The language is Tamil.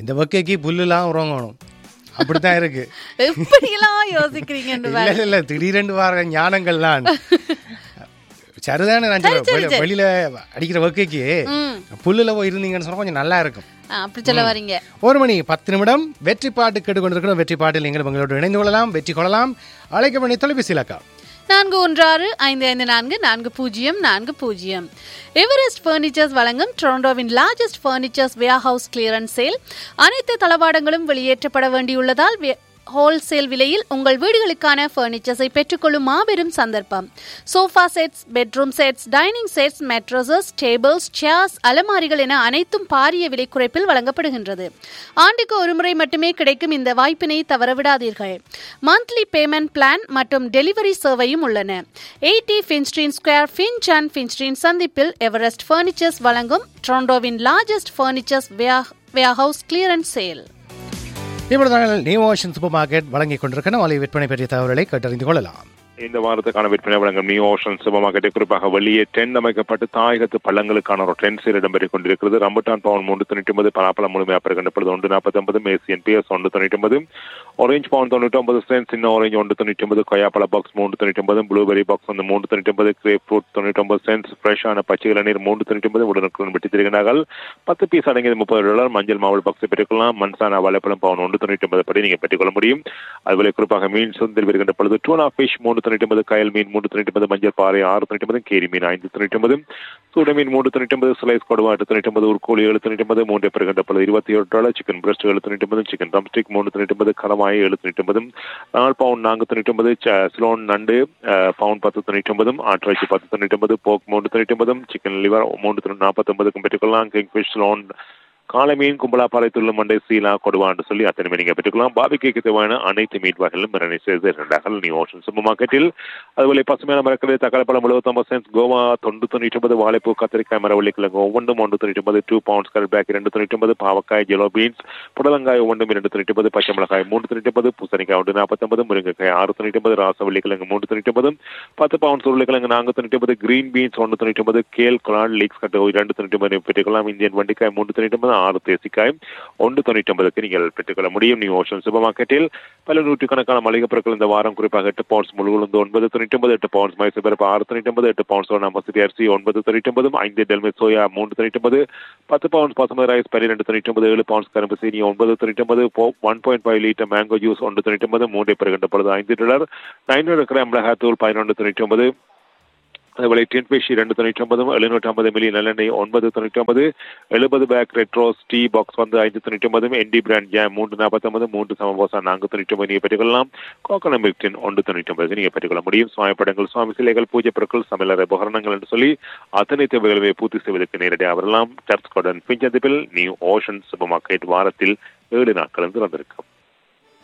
இந்த வக்கைக்கு புல்லுலாம் உறங்கணும் அப்படித்தான் இருக்கு எப்படியெல்லாம் யோசிக்கிறீங்கன்னு இல்ல இல்ல இல்ல திடீரென்று வர ஞானங்கள்லாம் சரிதானே நான் சொல்றேன். வெளி- வெளியில அடிக்கிற வக்கைக்கு புல்லுல போய் இருந்தீங்கன்னு சொன்னா கொஞ்சம் நல்லா இருக்கும் ஆ, அப்படி சொல்ல வரீங்க ஒரு மணி பத்து நிமிடம் வெற்றி பாட்டு கேட்டுக்கொண்டிருக்கிறோம் வெற்றி பாட்டில் நீங்கள் உங்களோடு இணைந்து கொள்ளலாம் வெற்றி கொள்ளலாம் அழைக்க வேண்டிய தொலைபேசி இலக்கா நான்கு ஒன்று ஆறு ஐந்து ஐந்து நான்கு நான்கு பூஜ்ஜியம் நான்கு பூஜ்ஜியம் எவரெஸ்ட் ஃபர்னிச்சர்ஸ் வழங்கும் டொரண்டோவின் largest furnitures warehouse clearance sale அனைத்து தளவாடங்களும் வெளியேற்றப்பட வேண்டியுள்ளதால் வே- ஹோல்சேல் விலையில் உங்கள் வீடுகளுக்கான ஃபர்னிச்சர்ஸை பெற்றுக்கொள்ளும் மாபெரும் சந்தர்ப்பம் sofa sets bedroom sets dining sets mattresses tables chairs அலமாரிகள் என அனைத்தும் பாரிய விலை குறைப்பில் வழங்கப்படுகின்றது ஆண்டுக்கு ஒருமுறை மட்டுமே கிடைக்கும் இந்த வாய்ப்பினை தவறவிடாதீர்கள் மந்த்லி பேமெண்ட் பிளான் மற்றும் டெலிவரி சேவையும் உள்ளன eighty Finchdene square Finch and Finchdene சந்திப்பில் எவரெஸ்ட் ஃபர்னிச்சர்ஸ் வழங்கும் டொரண்டோவின் largest furnitures warehouse clearance sale இப்பொழுது நாங்கள் நியூ ஓஷன் சூப்பர் மார்க்கெட் வழங்கி கொண்டிருக்கிற மலை விற்பனை பற்றிய தகவல்களை கேட்டறிந்து கொள்ளலாம் இந்த வாரத்துக்கான விற்பனை வழங்கும் நியூ ஓஷன் சூப்பர் மார்க்கெட்டை குறிப்பாக வெளியே டென் அமைக்கப்பட்டு தாயகத்து பள்ளங்களுக்கான ஒரு ட்ரெண்ட் சேல் இடம்பெற்றுக் கொண்டிருக்கிறது ரம்பட்டான் பவுன் மூன்று தொண்ணூற்றி ஒன்பது பலாப்பழம் முழுமையாக பெறுகின்றப்படுது ஒன்று நாற்பத்தி ஒன்பது மேசியன் பிஎஸ் ஒன்று தொண்ணூற்றி ஒன்பது ஆரஞ்சு பவுன் தொண்ணூற்றி ஒன்பது சென்ட் சின்ன ஆரஞ்சு ஒன்று தொண்ணூற்றி ஒன்பது கொய்யாப்பழ பாக்ஸ் மூன்று தொண்ணூற்றி ஒன்பது ப்ளூபெரி பாக்ஸ் வந்து மூன்று தொண்ணூற்றி ஒன்பது கிரேப் ஃப்ரூட் தொண்ணூற்றி ஒன்பது சென்ட்ஸ் ஃப்ரெஷ்ஷான பச்சை இளநீர் மூன்று தொண்ணூற்றி ஒன்பது உடனுக்குடன் வெட்டி தருகிறார்கள் பத்து பீஸ் அடங்கியது முப்பது டாலர் மஞ்சள் மாவட்ட பாக்ஸை பெற்றுக்கொள்ளலாம் மன்சானா வாழைப்பழம் பவுன் ஒன்று தொண்ணூற்றி ஒன்பது படி நீங்கள் பெற்றுக்கொள்ள முடியும் அதுபோல குறிப்பாக மீன் சுந்தர் வருகின்ற பொழுது டூனா ஃபிஷ் மூன்று தொண்ணூற்றி ஒன்பது கயல் மீன் மூன்று தொண்ணூற்றி ஒன்பது மஞ்சள் பாறை ஆறு தொண்ணூற்றி ஒன்பது கேரி மீன் ஐந்து தொண்ணூற்றி ஒன்பது சூட மீன் மூன்று தொண்ணூற்றி ஒன்பது ஸ்லைஸ் கொடுவா எட்டு தொண்ணூற்றி ஒன்பது உருக்கோழி ஏழு தொண்ணூற்றி ஒன்பது மூன்று பெறுகின்ற பொழுது இருபத்தி ஏழு டாலர் சிக்கன் பிரஸ்ட் ஏழு தொண்ணூற்றி ஒன்பது சிக்கன் ட்ரம்ஸ்டிக் மூன்று தொண்ணூற்றி ஒன்பது கடமாய் ஏழு தொண்ணூற்றி ஒன்பது நாலு பவுன் நான்கு தொண்ணூற்றி ஒன்பது ஸ்லோன் நண்டு அஹ், பவுன் பத்து தொண்ணூற்றி ஒன்பதும் ஆட்டிறைச்சி பத்து தொண்ணூற்றி ஒன்பது போக் மூன்று தொண்ணூற்றி ஒன்பதும் சிக்கன் லிவர் மூன்று தொண்ணூற்றி நாற்பத்தொன்பதுக்கும் பெற்றுக்கொள்ளலாம் கிங் ஃபிஷ் ஸ்லோன் காலை மீன் கும்பலாப்பாறை துள்ளு மண்டை சீலா கொடுவான்னு சொல்லி அத்தனை மீன் நீங்க பெற்றுக்கலாம் பாபிக்கு தேவையான அனைத்து மீட் வகைகளும் மிரணி செய்து இரண்டாக நியூ ஓஷன் சூப்பர் மார்க்கெட்டில் அதுபோல பசுமையான மரக்கடை தக்காளி பழம் எழுபத்தொம்பது சென்ஸ் கோவா தொண்டு தொண்ணூற்றி ஒன்பது வாழைப்பூ கத்திரிக்காய் மரவள்ளி கிழங்கு ஒவ்வொன்றும் ஒன்று தொண்ணூற்றி ஒன்பது டூ பவுண்ட்ஸ் கல் பேக் இரண்டு தொண்ணூற்றி ஒன்பது பாவக்காய் ஜெலோ பீன்ஸ் புடலங்காய் ஒவ்வொன்றும் இரண்டு தொண்ணூற்றி ஒன்பது பச்சை மிளகாய் மூன்று தொண்ணூற்றி ஒன்பது பூசணிக்காய் ஒன்று நாற்பத்தொன்பது முருங்கைக்காய் ஆறு தொண்ணூற்றி ஒன்பது ராசவள்ளி கிழங்கு மூன்று தொண்ணூற்றி ஒன்பது பத்து பவுண்ட்ஸ் உருளைக்கிழங்கு நான்கு தொண்ணூற்றி ஒன்பது கிரீன் பீன்ஸ் ஒன்று தொண்ணூற்றி ஒன்பது கேல் குலால் லீக்ஸ் கட்டு இரண்டு தொண்ணூற்றி ஒன்பது பெற்றுக்கொள்ளலாம் இந்தியன் வண்டிக்காய் மூன்று தொண்ணூற்றி ஒன்பது ஆறு தேசிக்காய் ஒன்று தொண்ணூற்றி ஒன்பதுக்கு நீங்கள் பெற்றுக்கொள்ள முடியும் நியூ ஓஷன் சூப்பர் மார்க்கெட்டில் பல நூற்றுக்கணக்கான மளிகை பொருட்கள் இந்த வாரம் குறிப்பாக எட்டு பவுண்ட்ஸ் முழு உளுந்து ஒன்பது தொண்ணூற்றி ஒன்பது எட்டு பவுண்ட்ஸ் மைசூர் பருப்பு ஆறு தொண்ணூற்றி ஒன்பது எட்டு பவுண்ட்ஸ் சோனா மசூரி அரிசி ஒன்பது தொண்ணூற்றி ஒன்பது ஐந்து டெல்மே சோயா மூன்று தொண்ணூற்றி ஒன்பது பத்து பவுண்ட்ஸ் பசுமை ரைஸ் பன்னிரெண்டு தொண்ணூற்றி ஒன்பது ஏழு பவுண்ட்ஸ் கரும்பு சீனி ஒன்பது தொண்ணூற்றி ஒன்பது one point five litre mango juice ஒன்று தொண்ணூற்றி ஒன்பது மூன்றை பெறுகின்ற பொழுது ஐந்து டாலர் ஐநூறு கிராம் மிளகாத்தூள் பதினொன்று தொண்ணூற்றி ஒன்பது அதுபோல டென் ஃபிஷ் ரெண்டு தொண்ணூற்றி ஒன்பதும் எழுநூற்றி ஐம்பது மில்லி நல்லெண்ணெய் ஒன்பது தொண்ணூற்றி ஒன்பது எழுபது பேக் ரெட்ரோஸ் டீ பாக்ஸ் வந்து ஐந்து தொண்ணூற்றி ஒன்பதும் என்டி பிராண்ட் ஜாம் மூன்று நாற்பத்தொன்பது மூன்று சமபோசா நான்கு தொண்ணூற்றி ஒன்பது நீங்கள் பெற்றுக்கொள்ளலாம் கோகோனட் மில்க் டின் ஒன்று தொண்ணூற்றி ஒன்பது நீங்கள் பெற்றுக்கொள்ள முடியும் சுவாமி படங்கள் சுவாமி சிலைகள் பூஜை பொருட்கள் சமையலறை உபகரணங்கள் என்று சொல்லி அத்தனை தேவைகளை பூர்த்தி செய்வதற்கு நேரடியாக வரலாம் சர்ச் கார்டன் பிஞ்சந்திப்பில் நியூ ஓஷன் சூப்பர் மார்க்கெட் வாரத்தில் ஏழு நாட்கள் திறந்திருக்கும்